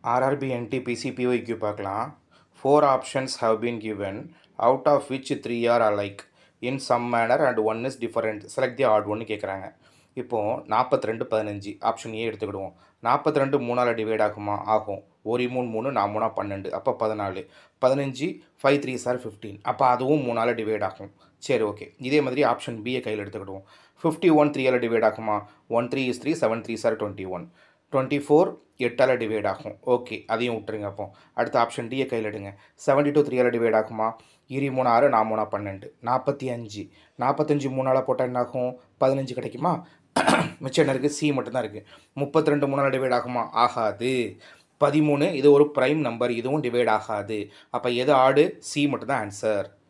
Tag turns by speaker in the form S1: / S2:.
S1: RRB NTPC பிஒய்க்கு பார்க்கலாம் four options have been given out of which three are alike in some manner and one is different select the odd ஒன்று கேட்குறாங்க இப்போது நாற்பத்தி ரெண்டு பதினஞ்சு ஆப்ஷன் ஏ எடுத்துக்கிடுவோம் நாற்பத்தி ரெண்டு மூணால் டிவைட் ஆகுமா ஆகும் ஒரு மூணு மூணு நான் மூணா பன்னெண்டு அப்போ பதினாலு பதினஞ்சு ஃபைவ் த்ரீ சார் ஃபிஃப்டீன் அப்போ அதுவும் மூணால் டிவைட் ஆகும் சரி ஓகே இதே மாதிரி ஆப்ஷன் பியை கையில் எடுத்துக்கிடுவோம் ஃபிஃப்டி ஒன் த்ரீயால் டிவைட் ஆகுமா one three is three seven three sir twenty one twenty four எட்டால் டிவைட் ஆகும் ஓகே அதையும் விட்டுருங்க அப்போ அடுத்த ஆப்ஷன் டியை கையில் எடுங்க செவன்ட்டி டூ த்ரீயால் டிவைட் ஆகுமா இரு மூணு ஆறு நான் மூணா பன்னெண்டு நாற்பத்தி அஞ்சு நாற்பத்தஞ்சு மூணால் போட்டால் என்ன ஆகும் பதினஞ்சு கிடைக்குமா மிச்சம் என்ன இருக்குது சி மட்டும்தான் இருக்குது முப்பத்தி ரெண்டு மூணால் டிவைட் ஆகுமா ஆகாது பதிமூணு இது ஒரு ப்ரைம் நம்பர் இதுவும் டிவைட் ஆகாது அப்போ எது ஆடு சி மட்டும்தான் ஆன்சர்